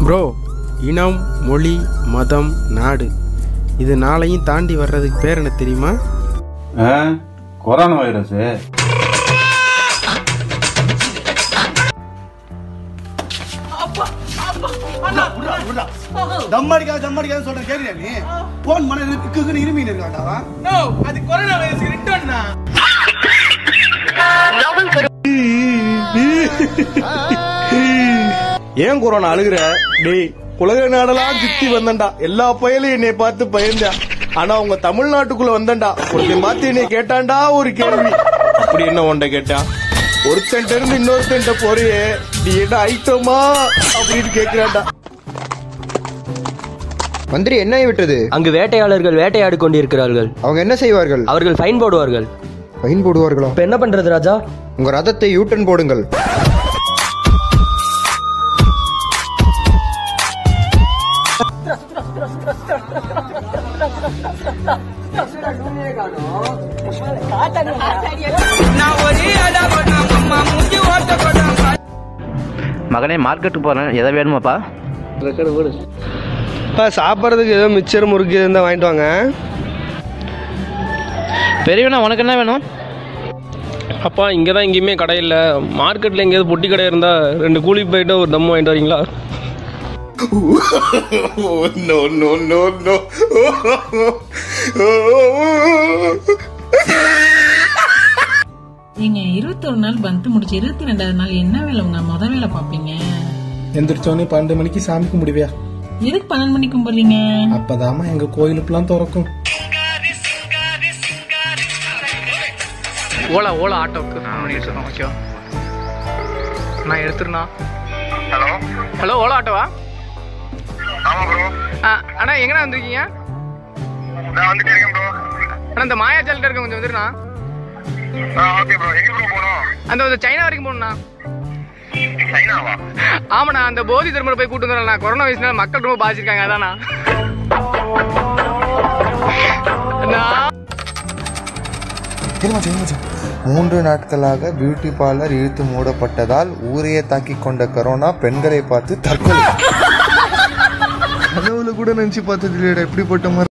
bro இனம் மொழி மதம் நாடு இது நாளையும் தாண்டி வர்றதுக்கு பேர் என்ன தெரியுமா ஆ கொரோனா வைரஸ் தம் அடிக்காத தம் அடிக்காத சொல்றேன் கேக்குறியா நீ போன் பண்ண இருக்கு இருமீன் இருக்காண்டாவா அது கொரோனா வைரஸ் ரிட்டர்ன்னா ஏன் கொரோனா அழுகுற டேய் உலக நாடெல்லாம் சுத்தி வந்தண்டா எல்லா பயலும் என்னை பார்த்து பயந்தா ஆனா உங்க தமிழ்நாட்டுக்குள்ள வந்தண்டா ஒருத்தன் பார்த்து என்னை கேட்டான்டா ஒரு கேள்வி அப்படி என்ன உன்ட கேட்டா ஒருத்தன்ட்ட இருந்து இன்னொருத்தன்ட்ட போறியே நீ என்ன ஐட்டமா அப்படின்னு கேக்குறான்டா மந்திரி என்ன விட்டது அங்கு வேட்டையாளர்கள் வேட்டையாடி கொண்டிருக்கிறார்கள் அவங்க என்ன செய்வார்கள் அவர்கள் ஃபைன் போடுவார்கள் ஃபைன் போடுவார்களா இப்ப என்ன பண்றது ராஜா உங்க ரதத்தை யூட்டன் போடுங்கள் மகனே மார்க்கெட்டுக்கு போகிறேன் எதை வேணுமாப்பா இப்ப சாப்பிட்றதுக்கு ஏதோ மிச்சர் முறுக்கு இருந்தா வாங்கிட்டு வாங்க பெரியவனா உனக்கு என்ன வேணும் அப்பா இங்கே தான் எங்கேயுமே கடை இல்லை மார்க்கெட்டில் எங்கேயாவது பொட்டி கடை இருந்தால் ரெண்டு கூலி போயிட்டு ஒரு தம்மு வாங்கிட்டு வரீங்களா நோ நோ நோ நோ நீங்க இருபத்தொரு நாள் பந்து முடிச்சு இருபத்தி ரெண்டாவது நாள் என்ன வேலை உங்க முத வேலை பாப்பீங்க எந்திரிச்சோடனே பன்னெண்டு மணிக்கு சாமி கும்பிடுவியா எதுக்கு பன்னெண்டு மணிக்கு கும்பிடுறீங்க அப்பதாம்மா எங்க கோயிலுக்குலாம் திறக்கும் ஓலா ஓலா ஆட்டோவுக்கு ஃபோன் பண்ணிட்டு இருக்கோம் ஓகேவா நான் எடுத்துருண்ணா ஹலோ ஹலோ ஓலா ஆட்டோவா ஆமாம் ப்ரோ அண்ணா எங்கண்ணா வந்திருக்கீங்க நான் வந்துட்டே இருக்கேன் ப்ரோ அண்ணா இந்த மாயாஜாலிட்ட இருக்க கொஞ்சம் வந்துருண்ணா ஓகே ப்ரோ எங்க ப்ரோ போகணும் அந்த ஒரு சைனா வரைக்கும் போகணுண்ணா சைனாவா ஆமாண்ணா அந்த போதி தர்மரை போய் கூட்டு வந்துடுறேண்ணா கொரோனா வயசுனால மக்கள் ரொம்ப பாதிச்சிருக்காங்க அதாண்ணா அண்ணா மூன்று நாட்களாக பியூட்டி பார்லர் இழுத்து மூடப்பட்டதால் ஊரையே தாக்கிக் கொண்ட கரோனா பெண்களை பார்த்து தற்கொலை கனவுல கூட நினைச்சு பார்த்தது இல்லையடா இப்படிப்பட்ட மாதிரி